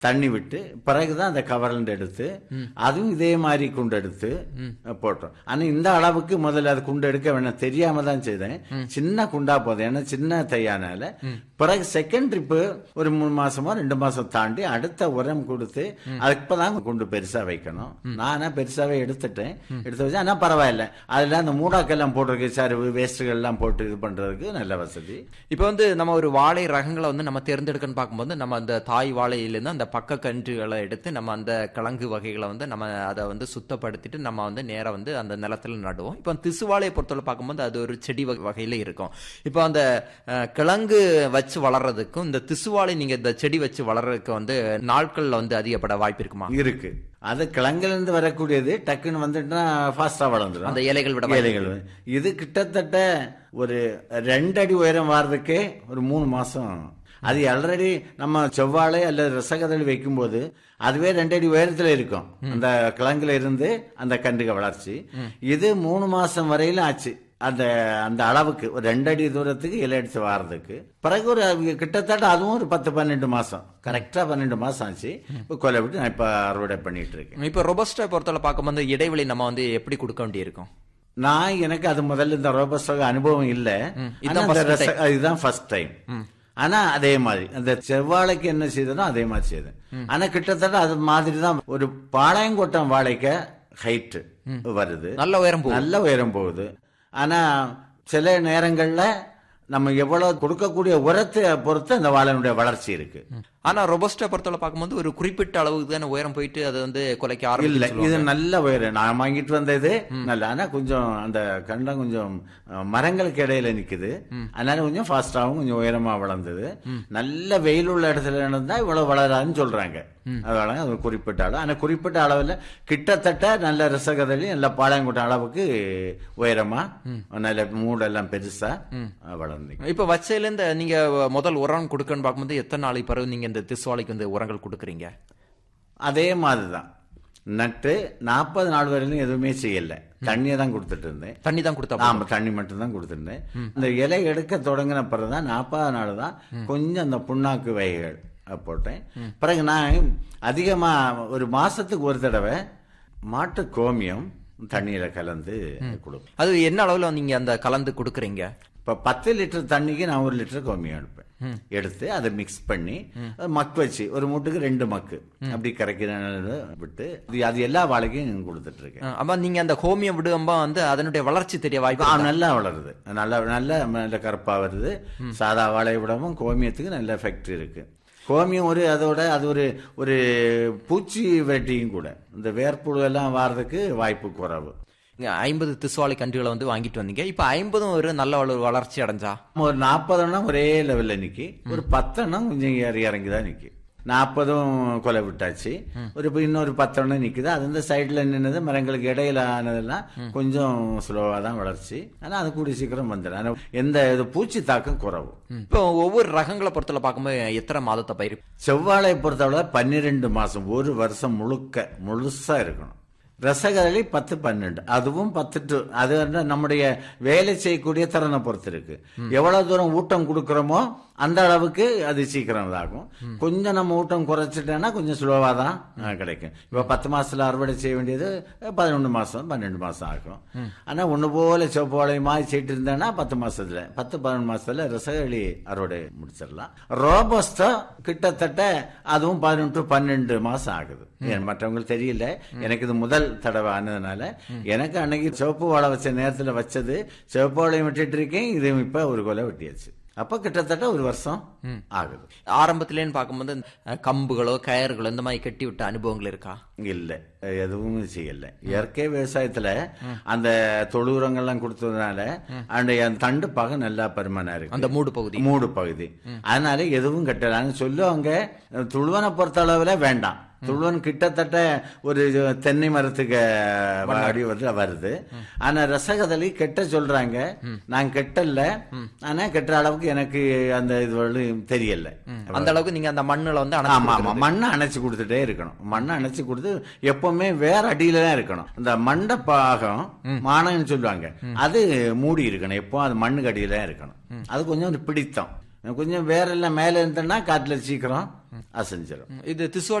தண்ணி விட்டு பிறகுதான் அந்த கவர்ல எடுத்து அதுவும் இதே மாதிரி குண்டு எடுத்து போட்டோம் ஆனா இந்த அளவுக்கு முதல்ல அது குண்டு எடுக்க வேணாம் தெரியாம தான் செய்தேன் சின்ன குண்டா போதும் ஏன்னா சின்ன தையானால பிறகு செகண்ட் ட்ரிப்பு ஒரு மூணு மாசமோ ரெண்டு மாசம் தாண்டி அடுத்த உரம் கொடுத்து அதுக்கு இப்பதான் குண்டு பெருசா வைக்கணும் நானா பெருசாவே எடுத்துட்டேன் எடுத்து வச்சு ஆனா பரவாயில்ல அதுல அந்த மூடாக்கெல்லாம் போட்டிருக்கு சருவு வேஸ்ட்டுகள் எல்லாம் போட்டு இது பண்றதுக்கு நல்ல வசதி இப்போ வந்து நம்ம ஒரு வாழை ரகங்களை வந்து நம்ம தேர்ந்தெடுக்கன்னு பார்க்கும்போது நம்ம அந்த தாய் வாழையிலேருந்து அந்த பக்க கன்றுகளை எடுத்து நம்ம அந்த கிழங்கு வகைகளை வந்து நம்ம அதை வந்து சுத்தப்படுத்திட்டு நம்ம வந்து நேரா வந்து அந்த நிலத்துல நடுவோம் இப்போ திசு வாழையை பொறுத்தவரை பார்க்கும்போது அது ஒரு செடி வகை- வகையில இருக்கும் இப்போ அந்த அஹ், கிழங்கு வச்சு வளர்றதுக்கும் இந்த திசுவாழை நீங்க இந்த செடி வச்சு வளர்றதுக்கு வந்து நாட்கள்ல வந்து அதிகப்பட வாய்ப்பு இருக்குமா இருக்கு அது கிழங்குல இருந்து வரக்கூடியது டக்குன்னு வந்துட்டுனா ஃபாஸ்டா வளர்ந்துடும் அந்த இலைகள் விட வாய்ப்பு இலைகள் இது கிட்டத்தட்ட ஒரு ரெண்டு அடி உயரம் வர்றதுக்கே ஒரு மூணு மாசம் அது ஆல்ரெடி நம்ம செவ்வாழை அல்லது ரசகதளி வைக்கும்போது அதுவே ரெண்டு அடி உயரத்துல இருக்கும் அந்த கிழங்குல இருந்து அந்த கண்டுக வளர்ச்சி இது மூணு மாசம் வரையிலும் ஆச்சு அந்த அந்த அளவுக்கு ஒரு ரெண்டு அடி தூரத்துக்கு இலை எடுத்து வாரதுக்கு பிறகு ஒரு கிட்டத்தட்ட அதுவும் ஒரு பத்து பன்னெண்டு மாசம் கரெக்டா பன்னெண்டு மாசம் ஆச்சு இப்போ கொலை விட்டு நான் இப்ப அறுவடை பண்ணிட்டு இருக்கேன் இப்போ ரொபஸ்டா பொறுத்தவரை பார்க்கும்போது இடைவெளி நம்ம வந்து எப்படி கொடுக்க வேண்டியிருக்கும் நான் எனக்கு அது முதல்ல இந்த ரோபஸ்டாக அனுபவம் இல்ல இதுதான் ஆனா இந்த first ரச- இதுதான் ஃபர்ஸ்ட் டைம் ஆனா அதே மாதிரி அந்த செவ்வாழைக்கு என்ன செய்தனோ அதே மாதிரி செய்தேன் ஆனா கிட்டத்தட்ட அது மாதிரி தான் ஒரு பாளையங்கோட்டம் வாழைக்க ஹைட் வருது நல்ல உயரம் போகும் நல்ல உயரம் போகுது ஆனா சில நேரங்கள்ல நம்ம எவ்வளவு கொடுக்கக்கூடிய உரத்தை பொறுத்து அந்த வாழையினுடைய வளர்ச்சி இருக்கு ஆனா ரொபஸ்டா பொறுத்தவரை பார்க்கும்போது ஒரு குறிப்பிட்ட அளவுக்கு தானே உயரம் போயிட்டு அது வந்து குலைக்க இல்ல ஆரம்பிச்சு இது நல்ல உயரம் நான் வாங்கிட்டு வந்தது நல்ல ஆனா கொஞ்சம் அந்த கண்டம் கொஞ்சம் அஹ், மரங்களுக்கு இடையில நிக்குது அதனால கொஞ்சம் ஃபாஸ்டாவும் கொஞ்சம் உயரமா வளர்ந்தது நல்ல வெயில் உள்ள இடத்துல இருந்தா இவ்வளவு வளராதுன்னு சொல்றாங்க அதனால அது ஒரு குறிப்பிட்ட அளவு ஆனா குறிப்பிட்ட அளவுல கிட்டத்தட்ட நல்ல ரசகதளி நல்ல பாளையங்கோட்டம் அளவுக்கு உயரமா நல்ல மூடெல்லாம் பெருசா அஹ், வளர்ந்து இப்ப வச்சையில இருந்து நீங்க முதல் உரம் கொடுக்கன்னு பார்க்கும்போது எத்தனை நாளைக்கு பிறகு நீங்க இந்த திசுவாலைக்கு வந்து உரங்கள் கொடுக்குறீங்க அதே மாதிரிதான் நட்டு நாற்பது நாள் வரையிலும் எதுவுமே செய்யல தண்ணியை தான் கொடுத்துட்டு இருந்தேன் தண்ணி தான் கொடுத்தா ஆமா தண்ணி மட்டும் தான் கொடுத்துருந்தேன் இந்த இலை எடுக்க தொடங்கின பிறகுதான் நாற்பது நாள் தான் கொஞ்சம் அந்த புண்ணாக்கு வகைகள் அஹ், போட்டேன் பிறகு நான் அதிகமா ஒரு மாசத்துக்கு ஒரு தடவை மாட்டு கோமியம் தண்ணியில கலந்து கொடுப்பேன் அது என்ன அளவுல நீங்க அந்த கலந்து கொடுக்குறீங்க இப்ப பத்து லிட்டர் தண்ணிக்கு நான் ஒரு லிட்டர் கோமியம் எடுப்பேன் எடுத்து அதை மிக்ஸ் பண்ணி அது மக் வச்சு ஒரு மூட்டுக்கு ரெண்டு மக்கு அப்படி கரைக்கிற விட்டு இது- அது எல்லா வாழைக்கும் கொடுத்துட்டு இருக்கேன் அஹ் அப்ப நீங்க அந்த ஹோமியம் விடும்போ வந்து அதனுடைய வளர்ச்சி தெரிய வாய்ப்பு ஆ, நல்லா வளருது நல்லா நல்ல நல்ல கருப்பா வருது சாதா வாழை விடவும் கோமியத்துக்கு நல்ல எஃபெக்ட் இருக்கு கோமியம் ஒரு அதோட அது ஒரு ஒரு பூச்சி வெட்டியும் கூட இந்த வேர்ப்புழு எல்லாம் வாரதுக்கு வாய்ப்பு குறைவு ஐம்பது திசுவாலை கன்றுகளை வந்து வாங்கிட்டு வந்தீங்க இப்ப ஐம்பதும் ஒரு நல்ல வள- வளர்ச்சி அடைஞ்சா ஒரு நாற்பது எண்ணம் ஒரே லெவல்ல நிக்கி ஒரு பத்து எண்ணம் கொஞ்சம் ஏறி இறங்கி தான் நிக்கி நாற்பதும் கொலை விட்டாச்சு ஒரு இப்ப இன்னொரு பத்து எண்ணம் நிக்குது அது இந்த சைடுல நின்னது மரங்களுக்கு இடையில ஆனதெல்லாம் கொஞ்சம் ஸ்லோவா தான் வளர்ச்சி ஆனா அது கூடி சீக்கிரம் வந்துடும் ஆனா எந்த இது பூச்சி தாக்கம் குறைவு இப்போ ஒவ்வொரு ரகங்களை பொறுத்தல பார்க்கும்போது எத்தனை மாதத்தை பயிர் செவ்வாழை பொறுத்தளவு பன்னிரெண்டு மாசம் ஒரு வருஷம் முழுக்க முழுசா இருக்கணும் ரசகதளி பத்து பன்னெண்டு அதுவும் பத்து டு அது வந்து நம்முடைய வேலை செய்யக்கூடிய திறனை பொறுத்து இருக்கு எவ்வளவு தூரம் ஊட்டம் கொடுக்கறோமோ அந்த அளவுக்கு அது சீக்கிரம் இதாகும் கொஞ்சம் நம்ம ஊட்டம் குறைச்சிட்டோம்னா கொஞ்சம் ஸ்லோவா தான் அஹ், கிடைக்கும் இப்ப பத்து மாசத்துல அறுவடை செய்ய வேண்டியது பதினொன்று மாசம் பன்னெண்டு மாசம் ஆகும் ஆனா ஒண்ணு போல செவ்வாழை மாதிரி செய்யிட்டு இருந்தேன்னா பத்து மாசத்துல பத்து பதினொன்று மாசத்துல ரசகதளி அறுவடை முடிச்சிடலாம் ரோபஸ்டா கிட்டத்தட்ட அதுவும் பதினொன்று பன்னெண்டு மாசம் ஆகுது ஏன் மற்றவங்களுக்கு தெரியல எனக்கு இது முதல் தடவை ஆனதுனால எனக்கு அன்னைக்கு சிவப்பு வாழை வச்ச நேரத்துல வச்சது சிவப்பு வாழையும் விட்டுட்டு இருக்கேன் இது இப்ப ஒரு கொலை வெட்டியாச்சு அப்ப கிட்டத்தட்ட ஒரு வருஷம் ஆகுது ஆரம்பத்திலேன்னு பார்க்கும்போது அஹ், கம்புகளோ கயறுகளோ இந்த மாதிரி கட்டி விட்ட அனுபவங்கள் இருக்கா இல்ல எதுவும் செய்யல இயற்கை விவசாயத்துல அந்த தொழு உரங்கள்லாம் கொடுத்ததுனால அந்த தண்டு பாக நல்லா பருமனா இருக்கு அந்த மூடு பகுதி மூடு பகுதி அதனால எதுவும் கட்டலான்னு சொல்லுவாங்க துளுவனை பொறுத்த அளவுல வேண்டாம் துளுவன் கிட்டத்தட்ட ஒரு தென்னை மரத்துக்கு அடி வந்து வருது ஆனா ரசகதளி கெட்ட சொல்றாங்க நான் கெட்டல ஆனா கெட்ட அளவுக்கு எனக்கு அந்த இது வந்து தெரியல அந்த அளவுக்கு நீங்க அந்த மண்ணுல வந்து ஆமா அணைச்சு ஆமா மண்ணை அணைச்சு கொடுத்துட்டே இருக்கணும் மண்ணை அணைச்சு கொடுத்து எப்பவுமே வேற அடியில தான் இருக்கணும் இந்த மண்ட பாகம் மானன்னு சொல்லுவாங்க அது மூடி இருக்கணும் எப்போ அது மண்ணுக்கு அடியில தான் இருக்கணும் அது கொஞ்சம் ஒரு பிடித்தம் கொஞ்சம் வேரெல்லாம் மேலே இருந்தேன்னா காற்றுல சீக்கிரம் அசைஞ்சிரும் இது திசுவ